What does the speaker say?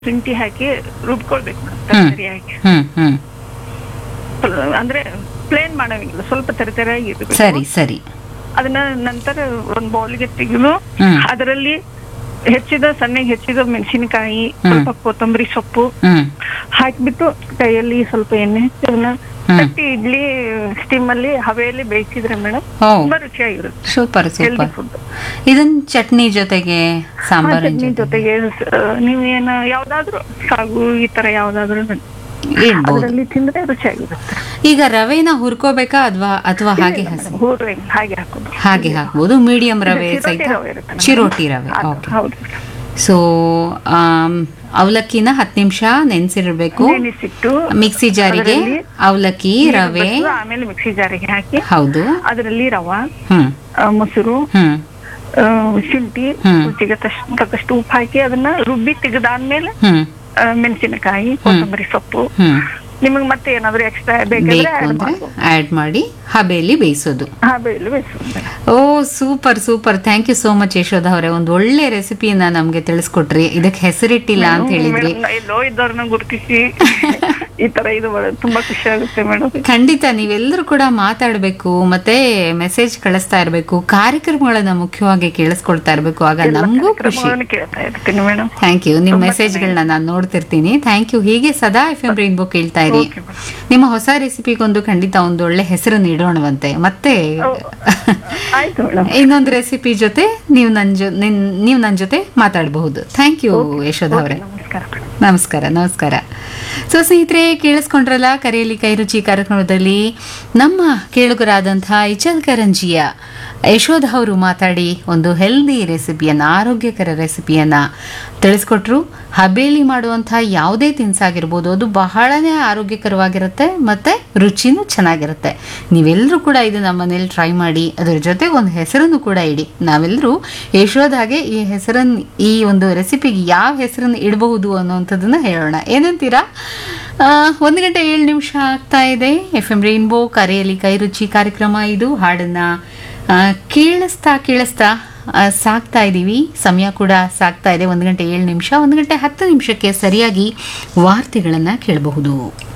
ಶುಂಠಿ ಹಾಕಿ ರುಬ್ಕೊಳ್ಬೇಕು ಹ್ಮ್. ತರಕಾರಿಯಾಗಿ ಹ್ಮ್ ಹ್ಮ್ ಅಂದ್ರೆ ಪ್ಲೇನ್ ಮಾಡೋಂಗಿಲ್ಲ ಸ್ವಲ್ಪ ತರತರಿಯಾಗಿ ಇರಬೇಕು ಸರಿ ಸರಿ ಅದನ್ನ ನಂತರ ಒಂದ್ ಬೌಲ್ಗೆ ತೆಗೆದು ಹ್ಮ್. ಅದರಲ್ಲಿ ಹೆಚ್ಚಿದ ಸಣ್ಣಗೆ ಹೆಚ್ಚಿದ ಮೆಣಸಿನಕಾಯಿ ಹ್ಮ್. ಸ್ವಲ್ಪ ಕೊತ್ತಂಬರಿ ಸೊಪ್ಪು ಹ್ಮ್ ಹಾಕ್ಬಿಟ್ಟು ಕೈಯಲ್ಲಿ ಸ್ವಲ್ಪ ಎಣ್ಣೆ ಹಚ್ಚಿ ಅದನ್ನ ಹ್ಮ್. ತಟ್ಟಿ ಇಡ್ಲಿ ಸ್ಟೀಮ್ ಅಲ್ಲಿ ಹವೆಯಲ್ಲಿ ಬೇಯಿಸಿದ್ರೆ ಮೇಡಮ್ ಓ ತುಂಬಾ ರುಚಿಯಾಗಿರುತ್ತೆ ಸೂಪರ್ ಹೆಲ್ದಿ ಸೂಪರ್ ಫುಡ್ ಇದನ್ ಚಟ್ನಿ ಜೊತೆಗೆ ಸಾಂಬಾರ್ ಚಟ್ನಿ ಜೊತೆಗೆ ಆ, ನೀವೇನು ಯಾವ್ದಾದ್ರು ಸಾಗು ಈ ತರ ಯಾವ್ದಾದ್ರು ಇಡ್ಬೋದು ಅದರಲ್ಲಿ ತಿಂದ್ರೆ ರುಚಿಯಾಗಿರುತ್ತೆ ಈಗ ರವೆನ ಹುರ್ಕೋಬೇಕಾ ಅಥವಾ ಅಥವಾ ಹಾಗೆ ಹಸಿ ಹೂರ್ವೆ ಹಾಗೆ ಹಾಕೋದು ಹಾಗೆ ಹಾಕ್ಬೋದು ಮೀಡಿಯಂ ರವೆ ಚಿರೋಟಿ ಸಹಿತ ರವೆ ಇರುತ್ತೆ ನಮ್ಗೆ. ಚಿರೋಟಿ ರವೆ ಅದು, ಓಕೆ ಹೌದು ಸೊ ಅವಲಕ್ಕಿನ ಹತ್ತು ನಿಮಿಷ ನೆನೆಸಿರ್ಬೇಕು ನೆನೆಸಿಟ್ಟು ಮಿಕ್ಸಿ ಜಾರಿಗೆ ಅದರಲ್ಲಿ ಅವಲಕ್ಕಿ ನೀರು ರವೆ ಬಸ್ದು ಆಮೇಲೆ ಮಿಕ್ಸಿ ಜಾರಿಗೆ ಹಾಕಿ ಹೌದು ಅದರಲ್ಲಿ ರವ ಹ್ಮ್ ಆ, ಮೊಸರು ಹ್ಮ್ ಆ, ಶುಂಠಿ ಹ್ಮ್. ರುಚಿಗೆ ತಷ್ಟ- ತಕ್ಕಷ್ಟು ಉಪ್ಪು ಹಾಕಿ ಅದನ್ನ ರುಬ್ಬಿ ತೆಗೆದಾದ್ಮೇಲೆ ಹ್ಮ್ ಆ, ಮೆಣಸಿನಕಾಯಿ ಕೊತ್ತಂಬರಿ ಸೊಪ್ಪು ಹ್ಮ್ ನಿಮಗೆ ಮತ್ತೆ ಏನಾದ್ರು ಎಕ್ಸ್ಟ್ರಾ ಬೇಕಾದ್ರೆ ಬೇಕು add ಅಂದ್ರೆ ಮಾಡ್ಬೋದು. ಆಡ್ ಮಾಡಿ ಹಬೆಯಲ್ಲಿ ಬೇಯಿಸೋದು ಹಾ ಬೇಯಿಲು ಬೇಯಿಸೋದು ಓ super super thank you so much Yashodha ಅವರೇ ಒಂದು ಒಳ್ಳೆ ರೆಸಿಪಿಯನ್ನ ನಮ್ಗೆ ತಿಳಿಸ್ಕೊಟ್ರಿ ಇದಕ್ಕೆ ಹೆಸರಿಟ್ಟಿಲ್ಲ ಅಂತ ಹೇಳಿದ್ರಿ ಮೇಡಮ್, ಎಲ್ಲೋ ಇದ್ದವ್ರನ್ನ ಗುರುತಿಸಿ ಈ ತರ ಇದು ಮಾಡೋದು ತುಂಬಾ ಖುಷಿ ಆಗುತ್ತೆ ಮೇಡಮ್ ಖಂಡಿತ ನೀವೆಲ್ಲರೂ ಕೂಡ ಮಾತಾಡಬೇಕು ಮತ್ತೆ ಮೆಸೇಜ್ ಕಳಿಸ್ತಾ ಇರಬೇಕು ಕಾರ್ಯಕ್ರಮಗಳನ್ನ ಮುಖ್ಯವಾಗಿ ಕೇಳಿಸ್ಕೊಳ್ತಾ ಇರಬೇಕು ಆಗ ನಮಗೂ ಖುಷಿ ಕ್ರಮಗಳನ್ನು ಕೇಳ್ತಾ ಇರ್ತೀನಿ ಮೇಡಮ್ ಥ್ಯಾಂಕ್ ಯು ನಿಮ್ಮ ಮೆಸೇಜ್ಗಳನ್ನ ನಾನು ನೋಡ್ತಿರ್ತೀನಿ ಥ್ಯಾಂಕ್ ಯು ಹೀಗೆ ಸದಾ ಎಫ್ ಎಂ ರೈನ್ಬೋ ಕೇಳ್ತಾ ಇರಿ Okay, madam. ನಿಮ್ಮ ಹೊಸ ರೆಸಿಪಿಗೊಂದು ಖಂಡಿತ ಒಂದು ಒಳ್ಳೆ ಹೆಸರು ನೀಡೋಣವಂತೆ ಮತ್ತೆ ಆಯ್ತು ಮೇಡಮ್ ಇನ್ನೊಂದು ರೆಸಿಪಿ ಜೊತೆ ನೀವು ನನ್ನ ಜೊ ನಿನ್- ನೀವು ನನ್ನ ಜೊತೆ ಮಾತಾಡಬಹುದು ಥ್ಯಾಂಕ್ ಯು ಯಶೋಧ ಅವರೇ ನಮಸ್ಕಾರ ಮೇಡಮ್ ನಮಸ್ಕಾರ ನಮಸ್ಕಾರ ಸೊ ಸ್ನೇಹಿತರೆ ಕೇಳಿಸ್ಕೊಂಡ್ರಲ್ಲ ಕರೆಯಲ್ಲಿ ಕೈರುಚಿ ಕಾರ್ಯಕ್ರಮದಲ್ಲಿ ನಮ್ಮ ಕೇಳುಗರಾದಂತಹ ಇಚಲ್ ಕರಂಜಿಯ ಯಶೋಧ ಅವರು ಮಾತಾಡಿ ಒಂದು ಹೆಲ್ದಿ ರೆಸಿಪಿಯನ್ನು ಆರೋಗ್ಯಕರ ರೆಸಿಪಿಯನ್ನು ತಿಳಿಸ್ಕೊಟ್ರು ಹಬೇಲಿ ಮಾಡುವಂತಹ ಯಾವುದೇ ತಿನಿಸಾಗಿರ್ಬೋದು ಅದು ಬಹಳನೇ ಆರೋಗ್ಯಕರವಾಗಿರುತ್ತೆ ಮತ್ತು ರುಚಿನೂ ಚೆನ್ನಾಗಿರುತ್ತೆ ನೀವೆಲ್ಲರೂ ಕೂಡ ಇದು ನಮ್ಮ ಮನೇಲಿ ಟ್ರೈ ಮಾಡಿ ಅದರ ಜೊತೆಗೆ ಒಂದು ಹೆಸರನ್ನು ಕೂಡ ಇಡಿ ನಾವೆಲ್ಲರೂ ಯಶೋಧಾಗೆ ಈ ಹೆಸರನ್ನು ಈ ಒಂದು ರೆಸಿಪಿಗೆ ಯಾವ ಹೆಸರನ್ನು ಇಡಬಹುದು ಅನ್ನೋವಂಥದ್ದನ್ನ ಹೇಳೋಣ ಏನಂತೀರಾ ಆ, ಒಂದು ಗಂಟೆ ಏಳು ನಿಮಿಷ ಆಗ್ತಾ ಇದೆ ಎಫ್ ಎಂ ರೈನ್ಬೋ ಕರೆಯಲ್ಲಿ ಕೈರುಚಿ ಕಾರ್ಯಕ್ರಮ ಇದು ಹಾಡನ್ನ ಆ, ಕೇಳಿಸ್ತಾ ಕೇಳಿಸ್ತಾ ಆ, ಸಾಕ್ತಾ ಇದ್ದೀವಿ ಸಮಯ ಕೂಡ ಸಾಕ್ತಾ ಇದೆ ಒಂದು ಗಂಟೆ ಏಳು ನಿಮಿಷ ಒಂದು ಗಂಟೆ ಹತ್ತು ನಿಮಿಷಕ್ಕೆ ಸರಿಯಾಗಿ ವಾರ್ತೆಗಳನ್ನು ಕೇಳಬಹುದು